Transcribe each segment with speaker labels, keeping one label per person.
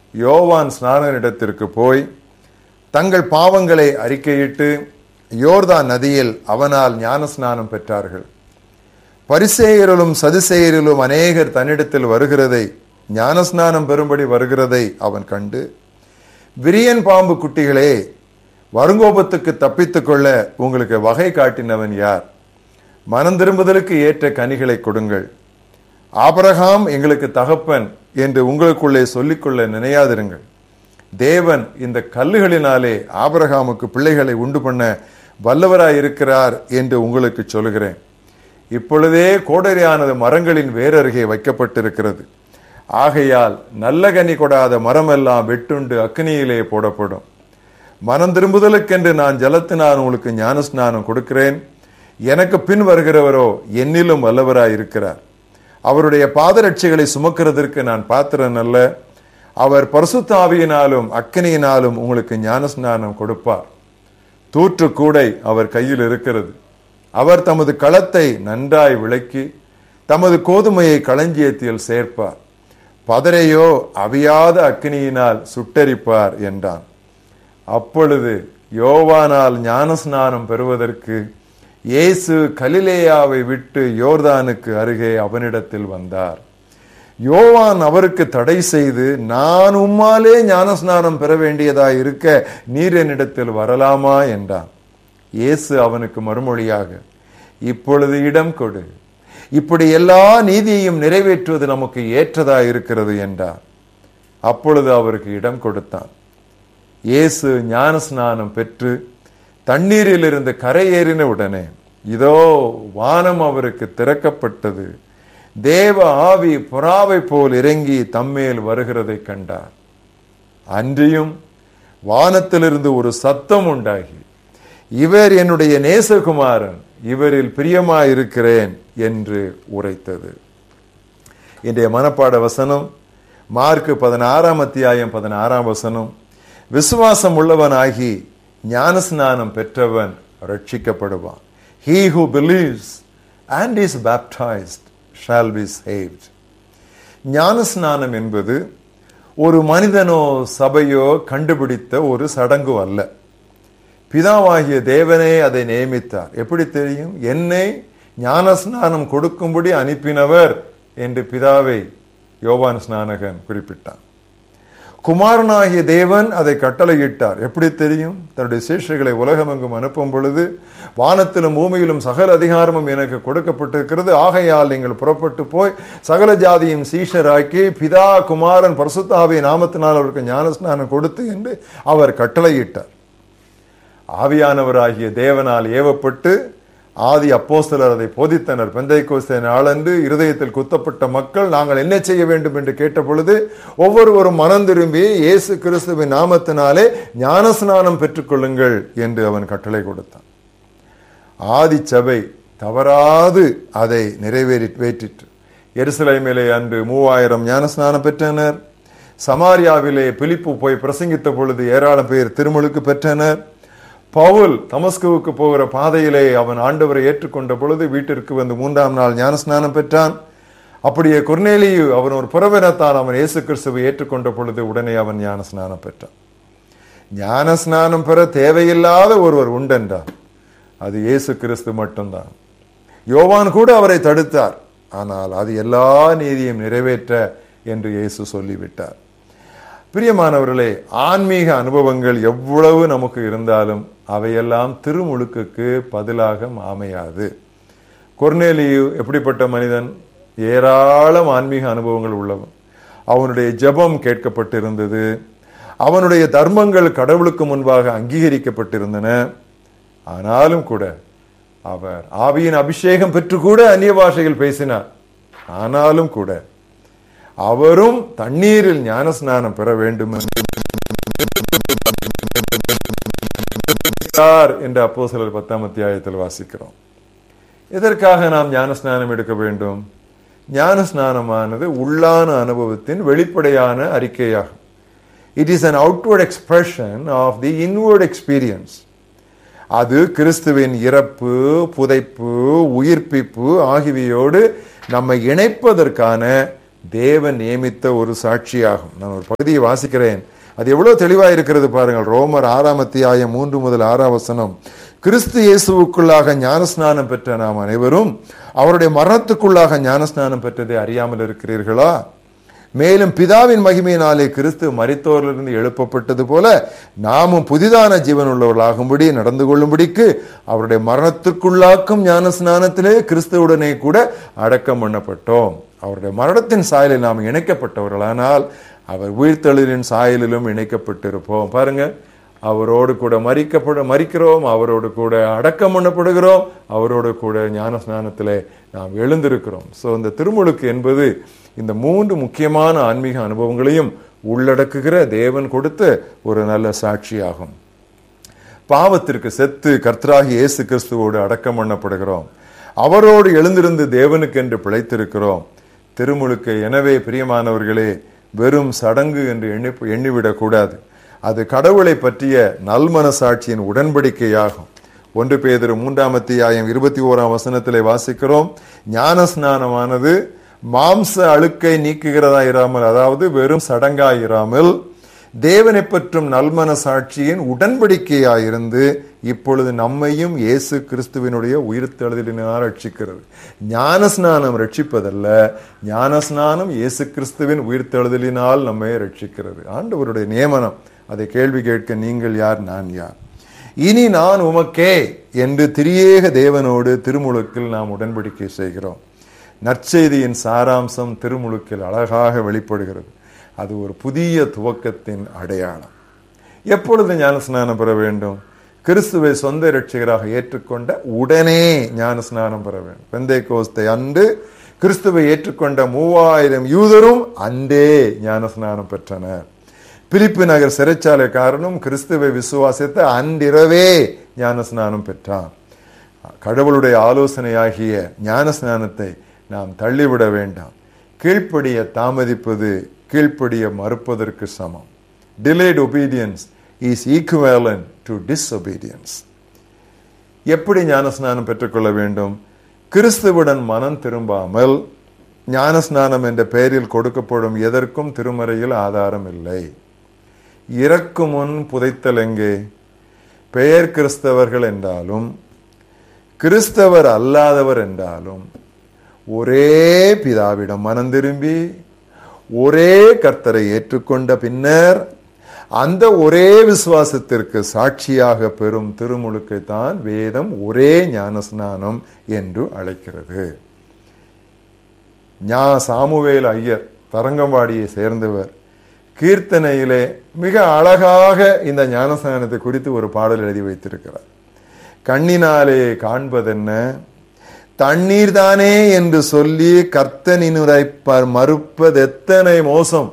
Speaker 1: யோவான் ஸ்நானனிடத்திற்கு போய் தங்கள் பாவங்களை அறிக்கையிட்டு யோர்தான் நதியில் அவனால் ஞானஸ்நானம் பெற்றார்கள் பரிசேயரிலும் சதுசேயரிலும் அநேகர் தன்னிடத்தில் வருகிறதை ஞானஸ்நானம் பெறும்படி வருகிறதை அவன் கண்டு விரியன் பாம்பு குட்டிகளே வருங்கோபத்துக்கு தப்பித்துக் கொள்ள உங்களுக்கு வகை காட்டினவன் யார் மனம் திரும்புதலுக்கு ஏற்ற கனிகளை கொடுங்கள் ஆபரகாம் எங்களுக்கு தகப்பன் என்று உங்களுக்குள்ளே சொல்லிக்கொள்ள நினையாதிருங்கள் தேவன் இந்த கல்லுகளினாலே ஆபரகாமுக்கு பிள்ளைகளை உண்டு பண்ண வல்லவராய் இருக்கிறார் என்று உங்களுக்கு சொல்லுகிறேன் இப்பொழுதே கோடரியானது மரங்களின் வேரருகே வைக்கப்பட்டிருக்கிறது ஆகையால் நல்ல கனி கொடாத மரமெல்லாம் வெட்டுண்டு அக்னியிலே போடப்படும் மனம் திரும்புதலுக்கென்று நான் ஜலத்தினால் உங்களுக்கு ஞானஸ்நானம் கொடுக்கிறேன் எனக்கு பின் வருகிறவரோ என்னிலும் வல்லவராய் இருக்கிறார் அவருடைய பாதரட்சிகளை சுமக்கிறதற்கு நான் பாத்திரன் அல்ல அவர் பரிசுத்த ஆவியினாலும் அக்கினியினாலும் உங்களுக்கு ஞானஸ்நானம் கொடுப்பார் தூற்று கூடை அவர் கையில் இருக்கிறது அவர் தமது களத்தை நன்றாய் விளக்கி தமது கோதுமையை களஞ்சியத்தில் சேர்ப்பார் பதரையோ அவியாத அக்கினியினால் சுட்டரிப்பார் என்றான் அப்பொழுது யோவானால் ஞானஸ்நானம் பெறுவதற்கு இயேசு கலிலேயாவை விட்டு யோர்தானுக்கு அருகே அவனிடத்தில் வந்தார் யோவான் அவருக்கு தடை செய்து நான் உம்மாலே ஞானஸ்நானம் பெற வேண்டியதா இருக்க நீர் என்னிடத்தில் வரலாமா என்றான் இயேசு அவனுக்கு மறுமொழியாக இப்பொழுது இடம் கொடு இப்படி எல்லா நீதியையும் நிறைவேற்றுவது நமக்கு ஏற்றதா இருக்கிறது என்றார் அப்பொழுது அவருக்கு இடம் கொடுத்தான் இயேசு ஞானஸ்நானம் பெற்று தண்ணீரில் இருந்து கரையேறின உடனே இதோ வானம் அவருக்கு திறக்கப்பட்டது தேவ ஆவி புறாவை போல் இறங்கி தம்மேல் வருகிறதை கண்டார் அன்றியும் வானத்திலிருந்து ஒரு சத்தம் உண்டாகி இவர் என்னுடைய நேசகுமாரன் இவரில் பிரியமாயிருக்கிறேன் என்று உரைத்தது இன்றைய மனப்பாட வசனம் மார்க்கு பதினாறாம் அத்தியாயம் பதினாறாம் வசனம் விசுவாசம் உள்ளவனாகி ஞானஸ்நானம் பெற்றவன் ரட்சிக்கப்படுவான் he who believes and is baptized shall be saved ஞானஸ்நானம் என்பது ஒரு மனிதனோ சபையோ கண்டுபிடித்த ஒரு சடங்கு அல்ல பிதாவாகிய தேவனே அதை நியமித்தார் எப்படி தெரியும் என்னை ஞானஸ்நானம் கொடுக்கும்படி அனுப்பினவர் என்று பிதாவை யோவான் ஸ்நானகன் குறிப்பிட்டான் குமாரனாகிய தேவன் அதை கட்டளையிட்டார் எப்படி தெரியும் தன்னுடைய சேஷர்களை உலகமெங்கும் அனுப்பும் பொழுது வானத்திலும் பூமியிலும் சகல அதிகாரமும் எனக்கு கொடுக்கப்பட்டிருக்கிறது ஆகையால் நீங்கள் புறப்பட்டு போய் சகல ஜாதியும் சீஷராக்கி பிதா குமாரன் பரிசுத்தாவிய நாமத்தினால் அவருக்கு ஞானஸ்நானம் கொடுத்து என்று அவர் கட்டளையிட்டார் ஆவியானவராகிய தேவனால் ஏவப்பட்டு ஆதி அப்போஸ்தலர் அதை போதித்தனர் பெந்தை கோஸ்தே நாளன்று இருதயத்தில் குத்தப்பட்ட மக்கள் நாங்கள் என்ன செய்ய வேண்டும் என்று கேட்ட பொழுது ஒவ்வொருவரும் மனம் திரும்பி இயேசு கிறிஸ்துவின் நாமத்தினாலே ஞானஸ்நானம் பெற்றுக்கொள்ளுங்கள் என்று அவன் கட்டளை கொடுத்தான் ஆதி சபை தவறாது அதை நிறைவேறி வேற்றிற்று எருசலேமிலே அன்று மூவாயிரம் ஞானஸ்நானம் பெற்றனர் சமாரியாவிலே பிலிப்பு போய் பிரசங்கித்த பொழுது ஏராளம் பேர் திருமுழுக்கு பெற்றனர் பவுல் தமஸ்குவுக்கு போகிற பாதையிலே அவன் ஆண்டவரை ஏற்றுக்கொண்ட பொழுது வீட்டிற்கு வந்து மூன்றாம் நாள் ஞானஸ்நானம் பெற்றான் அப்படியே குர்நேலியு அவன் ஒரு புறவினத்தான் அவன் இயேசு கிறிஸ்துவை ஏற்றுக்கொண்ட பொழுது உடனே அவன் ஞானஸ்நானம் பெற்றான் ஞானஸ்நானம் பெற தேவையில்லாத ஒருவர் உண்டென்றார் அது இயேசு கிறிஸ்து மட்டும்தான் யோவான் கூட அவரை தடுத்தார் ஆனால் அது எல்லா நீதியும் நிறைவேற்ற என்று இயேசு சொல்லிவிட்டார் பிரியமானவர்களே ஆன்மீக அனுபவங்கள் எவ்வளவு நமக்கு இருந்தாலும் அவையெல்லாம் திருமுழுக்குக்கு பதிலாக அமையாது கொர்னேலியு எப்படிப்பட்ட மனிதன் ஏராளம் ஆன்மீக அனுபவங்கள் உள்ளவன் அவனுடைய ஜெபம் கேட்கப்பட்டிருந்தது அவனுடைய தர்மங்கள் கடவுளுக்கு முன்பாக அங்கீகரிக்கப்பட்டிருந்தன ஆனாலும் கூட அவர் ஆவியின் அபிஷேகம் பெற்று கூட அந்நிய பாஷையில் பேசினார் ஆனாலும் கூட அவரும் தண்ணீரில் ஞானஸ்நானம் பெற வேண்டும் என்று அப்போ சிலர் பத்தாம் அத்தியாயத்தில் வாசிக்கிறோம் எதற்காக நாம் ஞானஸ்நானம் எடுக்க வேண்டும் ஞானஸ்நானமானது உள்ளான அனுபவத்தின் வெளிப்படையான அறிக்கையாகும் it is an outward expression of the inward experience அது கிறிஸ்துவின் இறப்பு புதைப்பு உயிர்ப்பிப்பு ஆகியவையோடு நம்மை இணைப்பதற்கான தேவன் நியமித்த ஒரு சாட்சியாகும் நான் ஒரு பகுதியை வாசிக்கிறேன் அது எவ்வளவு தெளிவாக இருக்கிறது பாருங்கள் ரோமர் ஆறாம் அத்தியாயம் மூன்று முதல் ஆறாம் வசனம் கிறிஸ்து இயேசுவுக்குள்ளாக ஞானஸ்நானம் பெற்ற நாம் அனைவரும் அவருடைய மரணத்துக்குள்ளாக ஞானஸ்நானம் பெற்றதை அறியாமல் இருக்கிறீர்களா மேலும் பிதாவின் மகிமையினாலே கிறிஸ்து மரித்தோரிலிருந்து எழுப்பப்பட்டது போல நாமும் புதிதான ஜீவன் உள்ளவர்களாகும்படி நடந்து கொள்ளும்படிக்கு அவருடைய மரணத்துக்குள்ளாக்கும் ஞான ஸ்நானத்திலே கிறிஸ்துவுடனே கூட அடக்கம் பண்ணப்பட்டோம் அவருடைய மரணத்தின் சாயலில் நாம் இணைக்கப்பட்டவர்களானால் அவர் உயிர்த்தெழுதலின் சாயலிலும் இணைக்கப்பட்டிருப்போம் பாருங்க அவரோடு கூட மறிக்கப்பட மறிக்கிறோம் அவரோடு கூட அடக்கம் பண்ணப்படுகிறோம் அவரோடு கூட ஞான ஸ்நானத்திலே நாம் எழுந்திருக்கிறோம் ஸோ இந்த திருமுழுக்கு என்பது இந்த மூன்று முக்கியமான ஆன்மீக அனுபவங்களையும் உள்ளடக்குகிற தேவன் கொடுத்த ஒரு நல்ல சாட்சியாகும் பாவத்திற்கு செத்து கர்த்தராகி இயேசு கிறிஸ்துவோடு அடக்கம் பண்ணப்படுகிறோம் அவரோடு எழுந்திருந்து தேவனுக்கென்று பிழைத்திருக்கிறோம் திருமுழுக்கை எனவே பிரியமானவர்களே வெறும் சடங்கு என்று எண்ணி எண்ணிவிடக் கூடாது அது கடவுளை பற்றிய நல்மனசாட்சியின் உடன்படிக்கையாகும் ஒன்று பேதர் மூன்றாம் அத்தியாயம் இருபத்தி ஓராம் வசனத்திலே வாசிக்கிறோம் ஞான ஸ்நானமானது மாம்ச அழுக்கை நீக்குகிறதா இராமல் அதாவது வெறும் சடங்காயிராமல் தேவனை பற்றும் நல்மன சாட்சியின் உடன்படிக்கையாயிருந்து இப்பொழுது நம்மையும் இயேசு கிறிஸ்துவினுடைய உயிர்த்தெழுதலினால் ரட்சிக்கிறது ஞானஸ்நானம் ரட்சிப்பதல்ல ஞானஸ்நானம் இயேசு கிறிஸ்துவின் உயிர்த்தெழுதலினால் நம்மை ரட்சிக்கிறது ஆண்டவருடைய நியமனம் அதை கேள்வி கேட்க நீங்கள் யார் நான் யார் இனி நான் உமக்கே என்று திரியேக தேவனோடு திருமுழுக்கில் நாம் உடன்படிக்கை செய்கிறோம் நற்செய்தியின் சாராம்சம் திருமுழுக்கில் அழகாக வெளிப்படுகிறது அது ஒரு புதிய துவக்கத்தின் அடையாளம் எப்பொழுது ஞானஸ்நானம் பெற வேண்டும் கிறிஸ்துவை சொந்த இரட்சகராக ஏற்றுக்கொண்ட உடனே ஞானஸ்நானம் பெற வேண்டும் பெந்தை கோஸ்தை அன்று கிறிஸ்துவை ஏற்றுக்கொண்ட மூவாயிரம் யூதரும் அன்றே ஞானஸ்நானம் பெற்றனர் பிலிப்பு நகர் சிறைச்சாலைக்காரனும் கிறிஸ்துவை விசுவாசித்த அன்றிரவே ஞானஸ்நானம் பெற்றான் கடவுளுடைய ஆலோசனையாகிய ஞானஸ்நானத்தை நாம் தள்ளிவிட வேண்டாம் கீழ்ப்படிய தாமதிப்பது கீழ்ப்படிய மறுப்பதற்கு சமம் delayed obedience is equivalent to disobedience எப்படி ஞானஸ்நானம் பெற்றுக்கொள்ள வேண்டும் கிறிஸ்துவுடன் மனம் திரும்பாமல் ஞானஸ்நானம் என்ற பெயரில் கொடுக்கப்படும் எதற்கும் திருமறையில் ஆதாரம் இல்லை இறக்கு முன் புதைத்தல் எங்கே பெயர் கிறிஸ்தவர்கள் என்றாலும் கிறிஸ்தவர் அல்லாதவர் என்றாலும் ஒரே பிதாவிடம் மனம் திரும்பி ஒரே கர்த்தரை ஏற்றுக்கொண்ட பின்னர் அந்த ஒரே விசுவாசத்திற்கு சாட்சியாக பெறும் திருமுழுக்கை தான் வேதம் ஒரே ஞானஸ்நானம் என்று அழைக்கிறது ஞா சாமுவேல் ஐயர் தரங்கம்பாடியை சேர்ந்தவர் கீர்த்தனையிலே மிக அழகாக இந்த ஞானஸ்நானத்தை குறித்து ஒரு பாடல் எழுதி வைத்திருக்கிறார் கண்ணினாலே காண்பதென்ன தண்ணீர் தானே என்று சொல்லி கர்த்தனினுரைப்பர் மறுப்பது எத்தனை மோசம்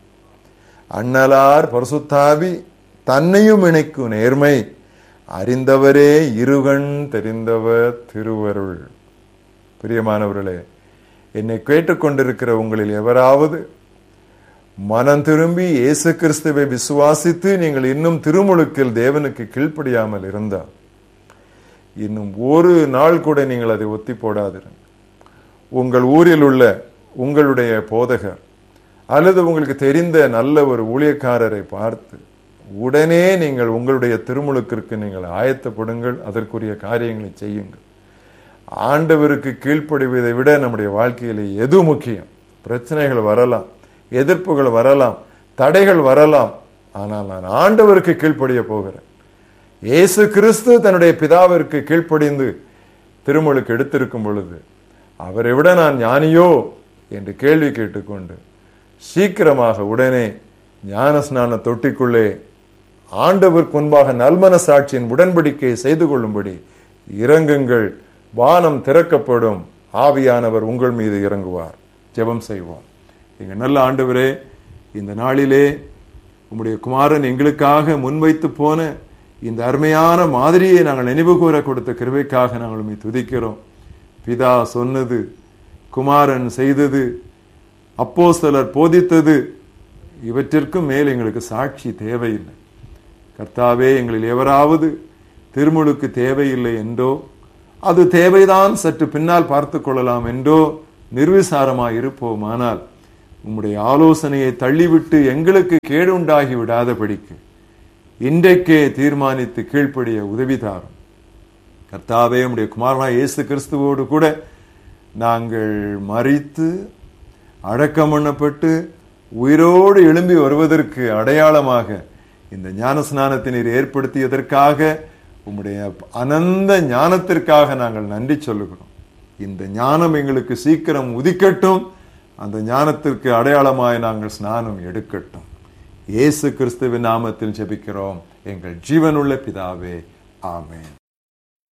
Speaker 1: அண்ணலார் பரசுத்தாவி தன்னையும் இணைக்கும் நேர்மை அறிந்தவரே இருகண் தெரிந்தவர் திருவருள் பிரியமானவர்களே என்னை கேட்டுக்கொண்டிருக்கிற உங்களில் எவராவது மனம் திரும்பி இயேசு கிறிஸ்துவை விசுவாசித்து நீங்கள் இன்னும் திருமுழுக்கில் தேவனுக்கு கீழ்ப்படியாமல் இருந்தால் இன்னும் ஒரு நாள் கூட நீங்கள் அதை ஒத்தி போடாதிருங்க உங்கள் ஊரில் உள்ள உங்களுடைய போதகர் அல்லது உங்களுக்கு தெரிந்த நல்ல ஒரு ஊழியக்காரரை பார்த்து உடனே நீங்கள் உங்களுடைய திருமுழுக்கிற்கு நீங்கள் ஆயத்தப்படுங்கள் அதற்குரிய காரியங்களை செய்யுங்கள் ஆண்டவருக்கு கீழ்ப்படிவதை விட நம்முடைய வாழ்க்கையில் எது முக்கியம் பிரச்சனைகள் வரலாம் எதிர்ப்புகள் வரலாம் தடைகள் வரலாம் ஆனால் நான் ஆண்டவருக்கு கீழ்ப்படிய போகிறேன் இயேசு கிறிஸ்து தன்னுடைய பிதாவிற்கு கீழ்ப்படிந்து திருமுழுக்கு எடுத்திருக்கும் பொழுது அவரை விட நான் ஞானியோ என்று கேள்வி கேட்டுக்கொண்டு சீக்கிரமாக உடனே ஞான ஸ்நான தொட்டிக்குள்ளே ஆண்டவருக்கு முன்பாக நல்மன சாட்சியின் உடன்படிக்கை செய்து கொள்ளும்படி இறங்குங்கள் வானம் திறக்கப்படும் ஆவியானவர் உங்கள் மீது இறங்குவார் ஜெபம் செய்வோம் எங்க நல்ல ஆண்டவரே இந்த நாளிலே உம்முடைய குமாரன் எங்களுக்காக முன்வைத்து போன இந்த அருமையான மாதிரியை நாங்கள் நினைவு கூற கொடுத்த கிருபைக்காக நாங்கள் உண்மை துதிக்கிறோம் பிதா சொன்னது குமாரன் செய்தது அப்போ சிலர் போதித்தது இவற்றிற்கும் மேல் எங்களுக்கு சாட்சி தேவையில்லை கர்த்தாவே எங்களில் எவராவது திருமுழுக்கு தேவையில்லை என்றோ அது தேவைதான் சற்று பின்னால் பார்த்து கொள்ளலாம் என்றோ நிர்விசாரமாய் இருப்போம் ஆனால் உம்முடைய ஆலோசனையை தள்ளிவிட்டு எங்களுக்கு கேடு உண்டாகி விடாதபடிக்கு இன்றைக்கே தீர்மானித்து கீழ்ப்படிய உதவி தாரும் கர்த்தாவே உம்முடைய குமாரனா இயேசு கிறிஸ்துவோடு கூட நாங்கள் மறித்து அடக்கம் பண்ணப்பட்டு உயிரோடு எழும்பி வருவதற்கு அடையாளமாக இந்த ஞான ஸ்நானத்தை நீர் ஏற்படுத்தியதற்காக உம்முடைய அனந்த ஞானத்திற்காக நாங்கள் நன்றி சொல்லுகிறோம் இந்த ஞானம் எங்களுக்கு சீக்கிரம் உதிக்கட்டும் அந்த ஞானத்திற்கு அடையாளமாய் நாங்கள் ஸ்நானம் எடுக்கட்டும் இயேசு கிறிஸ்துவின் நாமத்தில் ஜெபிக்கிறோம் எங்கள் ஜீவனுள்ள பிதாவே ஆமென்